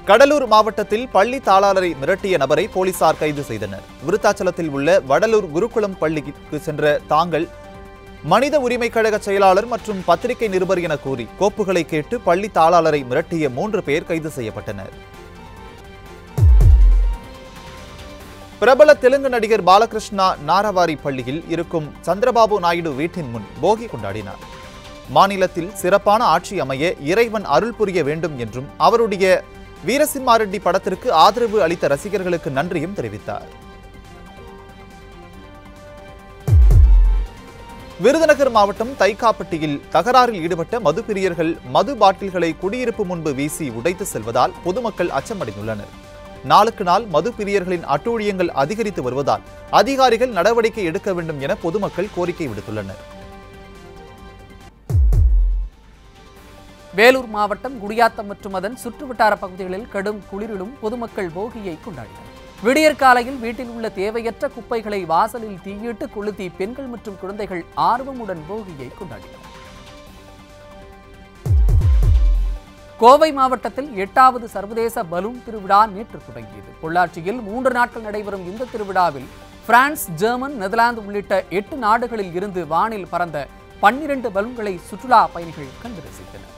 கடலூர் மாவட்டத்தில் பள்ளி தாளாளரை மிரட்டிய நபரை போலீசார் கைது செய்தனர் விருத்தாச்சலத்தில் உள்ள வடலூர் குருகுலம் பள்ளிக்கு சென்ற தாங்கள் மனித உரிமை கழக செயலாளர் மற்றும் பத்திரிகை நிருபர் என கூறி கோப்புகளை கேட்டு பள்ளி தாளாளரை மிரட்டிய மூன்று பேர் கைது செய்யப்பட்டனர் பிரபல தெலுங்கு நடிகர் பாலகிருஷ்ணா நாரவாரி பள்ளியில் இருக்கும் சந்திரபாபு நாயுடு வீட்டின் முன் போகி கொண்டாடினார் மாநிலத்தில் சிறப்பான ஆட்சி அமைய இறைவன் அருள் புரிய வேண்டும் என்றும் அவருடைய வீரசிம்மாரெட்டி படத்திற்கு ஆதரவு அளித்த ரசிகர்களுக்கு நன்றியும் தெரிவித்தார் விருதுநகர் மாவட்டம் தைக்காப்பட்டியில் தகராறில் ஈடுபட்ட மது பிரியர்கள் மது பாட்டில்களை குடியிருப்பு முன்பு வீசி உடைத்து செல்வதால் பொதுமக்கள் அச்சமடைந்துள்ளனர் நாளுக்கு நாள் மது பிரியர்களின் அட்டூழியங்கள் அதிகரித்து வருவதால் அதிகாரிகள் நடவடிக்கை எடுக்க வேண்டும் என பொதுமக்கள் கோரிக்கை விடுத்துள்ளனர் வேலூர் மாவட்டம் குடியாத்தம் மற்றும் அதன் சுற்றுவட்டார பகுதிகளில் கடும் குளிரிலும் பொதுமக்கள் போகியை கொண்டாடினர் விடியற் காலையில் வீட்டில் உள்ள தேவையற்ற குப்பைகளை வாசலில் தீயிட்டு கொளுத்தி பெண்கள் மற்றும் குழந்தைகள் ஆர்வமுடன் போகியை கொண்டாடினர் கோவை மாவட்டத்தில் எட்டாவது சர்வதேச பலூன் திருவிழா நேற்று தொடங்கியது பொள்ளாச்சியில் மூன்று நாட்கள் நடைபெறும் இந்த திருவிழாவில் பிரான்ஸ் ஜெர்மன் நெதர்லாந்து உள்ளிட்ட எட்டு நாடுகளில் இருந்து வானில் பறந்த பன்னிரண்டு பலூன்களை சுற்றுலா பயணிகள் கண்டு ரசித்தனர்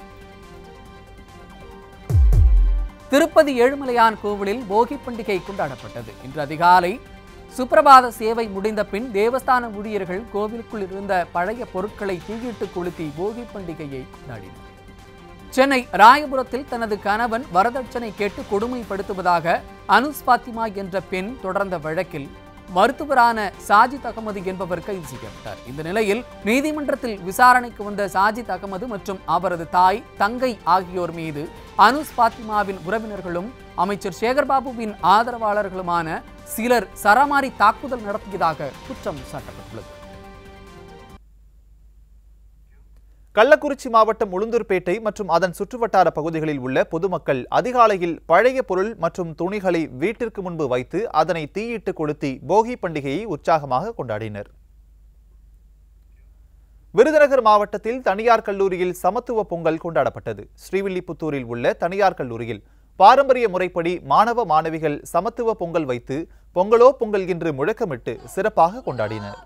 திருப்பதி ஏழுமலையான் கோவிலில் போகி பண்டிகை கொண்டாடப்பட்டது இன்று அதிகாலை சுப்பிரபாத சேவை முடிந்த பின் தேவஸ்தான ஊழியர்கள் கோவிலுக்குள் இருந்த பழைய பொருட்களை தீயிட்டு கொளுத்தி போகி பண்டிகையை கொண்டாடினர் சென்னை ராயபுரத்தில் தனது கணவன் வரதட்சணை கேட்டு கொடுமைப்படுத்துவதாக அனுஸ் பாத்திமா என்ற பெண் தொடர்ந்த வழக்கில் மருத்துவரான சாஜித் அகமது என்பவர் கைது செய்யப்பட்டார் இந்த நிலையில் நீதிமன்றத்தில் விசாரணைக்கு வந்த சாஜித் அகமது மற்றும் அவரது தாய் தங்கை ஆகியோர் மீது அனுஸ் பாத்திமாவின் உறவினர்களும் அமைச்சர் சேகர்பாபுவின் ஆதரவாளர்களுமான சிலர் சரமாரி தாக்குதல் நடத்தியதாக குற்றம் சாட்டப்பட்டுள்ளது கள்ளக்குறிச்சி மாவட்டம் உளுந்தூர்பேட்டை மற்றும் அதன் சுற்றுவட்டார பகுதிகளில் உள்ள பொதுமக்கள் அதிகாலையில் பழைய பொருள் மற்றும் துணிகளை வீட்டிற்கு முன்பு வைத்து அதனை தீயிட்டு கொளுத்தி போகி பண்டிகையை உற்சாகமாக கொண்டாடினர் விருதுநகர் மாவட்டத்தில் தனியார் கல்லூரியில் சமத்துவ பொங்கல் கொண்டாடப்பட்டது ஸ்ரீவில்லிபுத்தூரில் உள்ள தனியார் கல்லூரியில் பாரம்பரிய முறைப்படி மாணவ மாணவிகள் சமத்துவ பொங்கல் வைத்து பொங்கலோ பொங்கல் என்று முழக்கமிட்டு சிறப்பாக கொண்டாடினர்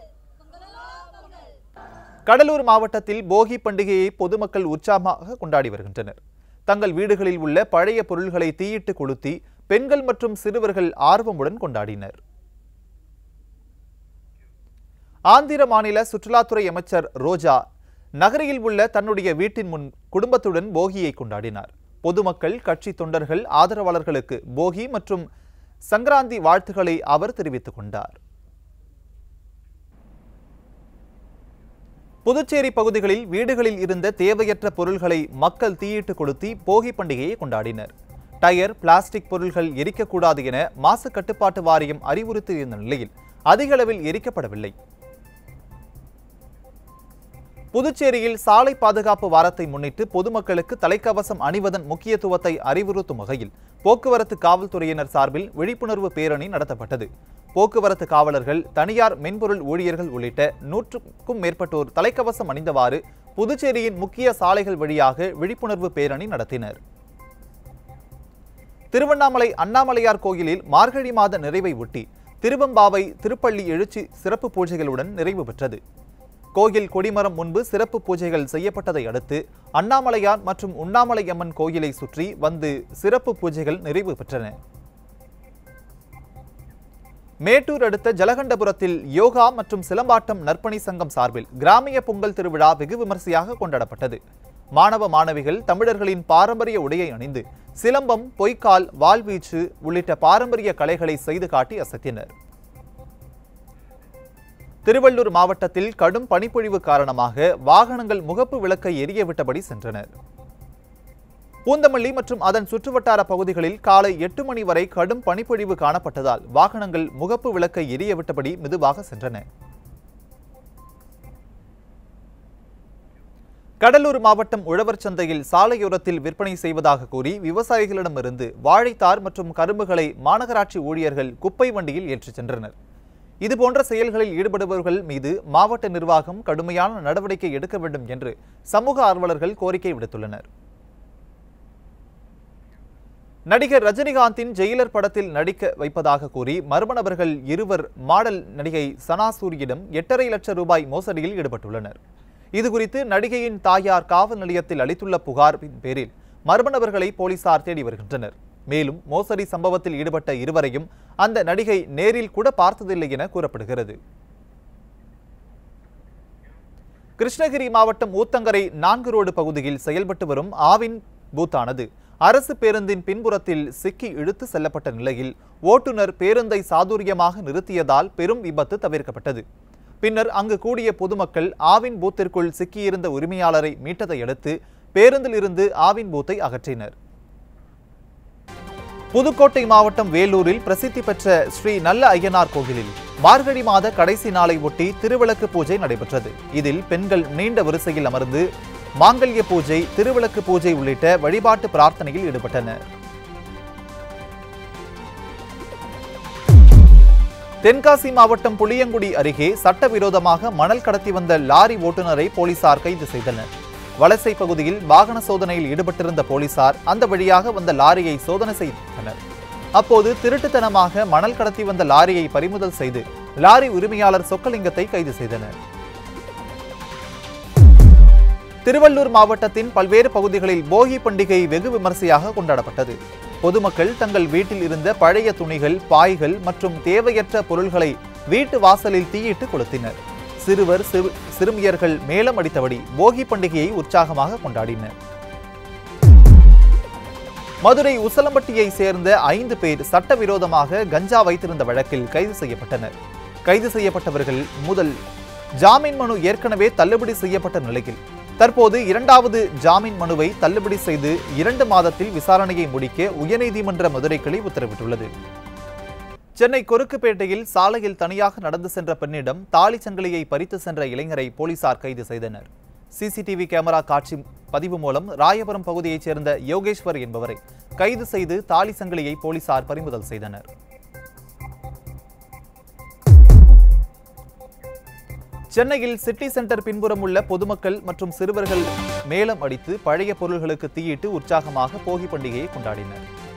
கடலூர் மாவட்டத்தில் போகி பண்டிகையை பொதுமக்கள் உற்சாகமாக கொண்டாடி வருகின்றனர் தங்கள் வீடுகளில் உள்ள பழைய பொருள்களை தீயிட்டு கொளுத்தி பெண்கள் மற்றும் சிறுவர்கள் ஆர்வமுடன் கொண்டாடினர் ஆந்திர மாநில சுற்றுலாத்துறை அமைச்சர் ரோஜா நகரில் உள்ள தன்னுடைய வீட்டின் முன் குடும்பத்துடன் போகியை கொண்டாடினார் பொதுமக்கள் கட்சி தொண்டர்கள் ஆதரவாளர்களுக்கு போகி மற்றும் சங்கராந்தி வாழ்த்துக்களை அவர் தெரிவித்துக் கொண்டார் புதுச்சேரி பகுதிகளில் வீடுகளில் இருந்த தேவையற்ற பொருள்களை மக்கள் தீயிட்டு கொளுத்தி போகி பண்டிகையை கொண்டாடினர் டயர் பிளாஸ்டிக் பொருள்கள் எரிக்கக்கூடாது என மாசு கட்டுப்பாட்டு வாரியம் அறிவுறுத்தியிருந்த நிலையில் அதிக அளவில் எரிக்கப்படவில்லை புதுச்சேரியில் சாலை பாதுகாப்பு வாரத்தை முன்னிட்டு பொதுமக்களுக்கு தலைக்கவசம் அணிவதன் முக்கியத்துவத்தை அறிவுறுத்தும் வகையில் போக்குவரத்து காவல்துறையினர் சார்பில் விழிப்புணர்வு பேரணி நடத்தப்பட்டது போக்குவரத்து காவலர்கள் தனியார் மென்பொருள் ஊழியர்கள் உள்ளிட்ட நூற்றுக்கும் மேற்பட்டோர் தலைக்கவசம் அணிந்தவாறு புதுச்சேரியின் முக்கிய சாலைகள் வழியாக விழிப்புணர்வு பேரணி நடத்தினர் திருவண்ணாமலை அண்ணாமலையார் கோயிலில் மார்கழி மாத நிறைவை ஒட்டி திருவம்பாவை திருப்பள்ளி எழுச்சி சிறப்பு பூஜைகளுடன் நிறைவு பெற்றது கோயில் கொடிமரம் முன்பு சிறப்பு பூஜைகள் செய்யப்பட்டதை அடுத்து அண்ணாமலையார் மற்றும் உண்ணாமலை அம்மன் கோயிலை சுற்றி வந்து சிறப்பு பூஜைகள் நிறைவு பெற்றன மேட்டூர் அடுத்த ஜலகண்டபுரத்தில் யோகா மற்றும் சிலம்பாட்டம் நற்பணி சங்கம் சார்பில் கிராமிய பொங்கல் திருவிழா வெகு விமர்சையாக கொண்டாடப்பட்டது மாணவ மாணவிகள் தமிழர்களின் பாரம்பரிய உடையை அணிந்து சிலம்பம் பொய்க்கால் வாள்வீச்சு உள்ளிட்ட பாரம்பரிய கலைகளை செய்து காட்டி அசத்தினர் திருவள்ளூர் மாவட்டத்தில் கடும் பனிப்பொழிவு காரணமாக வாகனங்கள் முகப்பு விளக்கை எரிய விட்டபடி சென்றனர் பூந்தமல்லி மற்றும் அதன் சுற்றுவட்டார பகுதிகளில் காலை எட்டு மணி வரை கடும் பனிப்பொழிவு காணப்பட்டதால் வாகனங்கள் முகப்பு விளக்கை எரிய விட்டபடி மெதுவாக சென்றன கடலூர் மாவட்டம் உழவர் சந்தையில் சாலையோரத்தில் விற்பனை செய்வதாக கூறி விவசாயிகளிடமிருந்து வாழைத்தார் மற்றும் கரும்புகளை மாநகராட்சி ஊழியர்கள் குப்பை வண்டியில் ஏற்றிச் சென்றனர் இதுபோன்ற செயல்களில் ஈடுபடுபவர்கள் மீது மாவட்ட நிர்வாகம் கடுமையான நடவடிக்கை எடுக்க வேண்டும் என்று சமூக ஆர்வலர்கள் கோரிக்கை விடுத்துள்ளனர் நடிகர் ரஜினிகாந்தின் ஜெயிலர் படத்தில் நடிக்க வைப்பதாக கூறி மர்ம நபர்கள் இருவர் மாடல் நடிகை சனா சூரியிடம் எட்டரை லட்சம் ரூபாய் மோசடியில் ஈடுபட்டுள்ளனர் இதுகுறித்து நடிகையின் தாயார் காவல் நிலையத்தில் அளித்துள்ள புகாரின் பேரில் மர்ம நபர்களை போலீசார் தேடி வருகின்றனர் மேலும் மோசடி சம்பவத்தில் ஈடுபட்ட இருவரையும் அந்த நடிகை நேரில் கூட பார்த்ததில்லை என கூறப்படுகிறது கிருஷ்ணகிரி மாவட்டம் ஊத்தங்கரை நான்கு ரோடு பகுதியில் செயல்பட்டு வரும் ஆவின் பூத்தானது அரசு பேருந்தின் பின்புறத்தில் சிக்கி இழுத்து செல்லப்பட்ட நிலையில் ஓட்டுநர் பேருந்தை சாதுரியமாக நிறுத்தியதால் பெரும் விபத்து தவிர்க்கப்பட்டது பின்னர் அங்கு கூடிய பொதுமக்கள் ஆவின் பூத்திற்குள் சிக்கியிருந்த உரிமையாளரை மீட்டதை அடுத்து பேருந்தில் இருந்து ஆவின் பூத்தை அகற்றினர் புதுக்கோட்டை மாவட்டம் வேலூரில் பிரசித்தி பெற்ற ஸ்ரீ நல்ல ஐயனார் கோவிலில் மார்கழி மாத கடைசி நாளை ஒட்டி திருவிளக்கு பூஜை நடைபெற்றது இதில் பெண்கள் நீண்ட வரிசையில் அமர்ந்து மாங்கல்ய பூஜை திருவிளக்கு பூஜை உள்ளிட்ட வழிபாட்டு பிரார்த்தனையில் ஈடுபட்டனர் தென்காசி மாவட்டம் புளியங்குடி அருகே சட்டவிரோதமாக மணல் கடத்தி வந்த லாரி ஓட்டுநரை போலீசார் கைது செய்தனர் வலசை பகுதியில் வாகன சோதனையில் ஈடுபட்டிருந்த போலீசார் அந்த வழியாக வந்த லாரியை சோதனை செய்தனர் அப்போது திருட்டுத்தனமாக மணல் கடத்தி வந்த லாரியை பறிமுதல் செய்து லாரி உரிமையாளர் சொக்கலிங்கத்தை கைது செய்தனர் திருவள்ளூர் மாவட்டத்தின் பல்வேறு பகுதிகளில் போகி பண்டிகை வெகு விமரிசையாக கொண்டாடப்பட்டது பொதுமக்கள் தங்கள் வீட்டில் இருந்த பழைய துணிகள் பாய்கள் மற்றும் தேவையற்ற பொருள்களை வீட்டு வாசலில் தீயிட்டு கொளுத்தினர் சிறுவர் சிறு- சிறுமியர்கள் மேளம் அடித்தபடி போகி பண்டிகையை உற்சாகமாக கொண்டாடினர் மதுரை உசலம்பட்டியை சேர்ந்த ஐந்து பேர் சட்டவிரோதமாக கஞ்சா வைத்திருந்த வழக்கில் கைது செய்யப்பட்டனர் கைது செய்யப்பட்டவர்கள் முதல் ஜாமீன் மனு ஏற்கனவே தள்ளுபடி செய்யப்பட்ட நிலையில் தற்போது இரண்டாவது ஜாமீன் மனுவை தள்ளுபடி செய்து இரண்டு மாதத்தில் விசாரணையை முடிக்க உயர்நீதிமன்ற மதுரை கிளை உத்தரவிட்டுள்ளது சென்னை கொருக்குப்பேட்டையில் சாலையில் தனியாக நடந்து சென்ற பெண்ணிடம் தாலி சங்கிலியை பறித்து சென்ற இளைஞரை போலீசார் கைது செய்தனர் சிசிடிவி கேமரா காட்சி பதிவு மூலம் ராயபுரம் பகுதியைச் சேர்ந்த யோகேஸ்வர் என்பவரை கைது செய்து தாலி சங்கிலியை போலீசார் பறிமுதல் செய்தனர் சென்னையில் சிட்டி சென்டர் பின்புறம் உள்ள பொதுமக்கள் மற்றும் சிறுவர்கள் மேளம் அடித்து பழைய பொருள்களுக்கு தீயிட்டு உற்சாகமாக போகி பண்டிகையை கொண்டாடினர்